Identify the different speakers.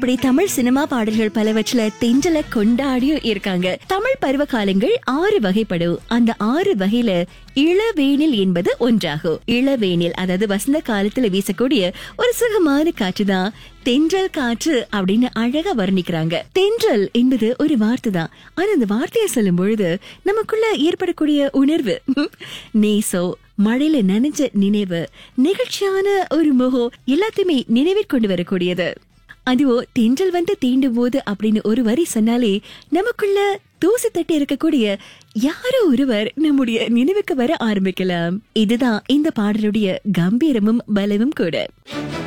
Speaker 1: இப்படி தமிழ் சினிமா பாடல்கள் பலவற்றில தென்றல கொண்டாடியும் இருக்காங்க தமிழ் பருவ காலங்கள் ஆறு வகைப்படும் அந்த ஆறு வகையில இளவேனில் என்பது ஒன்றாகும் இளவேனில் அதாவது வசந்த காலத்துல வீசக்கூடிய ஒரு சுகமான காற்று தான் தென்றல் காற்று அப்படின்னு அழகா வர்ணிக்கிறாங்க தென்றல் என்பது ஒரு வார்த்தை தான் ஆனா அந்த வார்த்தையை சொல்லும் பொழுது நமக்குள்ள ஏற்படக்கூடிய உணர்வு நேசோ மழையில நனைஞ்ச நினைவு நெகிழ்ச்சியான ஒரு முகம் எல்லாத்தையுமே நினைவிற் கொண்டு வரக்கூடியது அதுவோ தென்றல் வந்து தீண்டும் போது அப்படின்னு ஒரு வரி சொன்னாலே நமக்குள்ள தூசி தட்டி இருக்கக்கூடிய யாரோ ஒருவர் நம்முடைய நினைவுக்கு வர ஆரம்பிக்கலாம் இதுதான் இந்த பாடலுடைய கம்பீரமும் பலமும் கூட